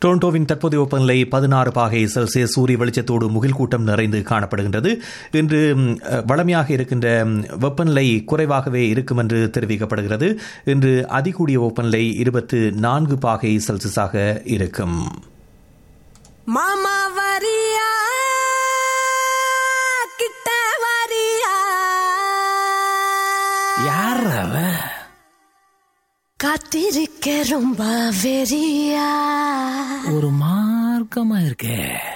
டொரண்டோவின் தற்போதைய வெப்பநிலை பதினாறு பாகை செல்சியஸ் சூரிய வெளிச்சத்தோடு முகில் கூட்டம் நிறைந்து காணப்படுகின்றது இன்று ம், வளமையாக இருக்கின்ற ம், வெப்பநிலை குறைவாகவே இருக்கும் என்று தெரிவிக்கப்படுகிறது இன்று அதிகூடிய வெப்பநிலை இருபத்து நான்கு பாகை செல்சியஸாக இருக்கும் மாமா வரியா கிட்ட வரியா யார் அவ காத்திருக்க ரொம்ப வெறியா ஒரு மார்க்கமா இருக்கே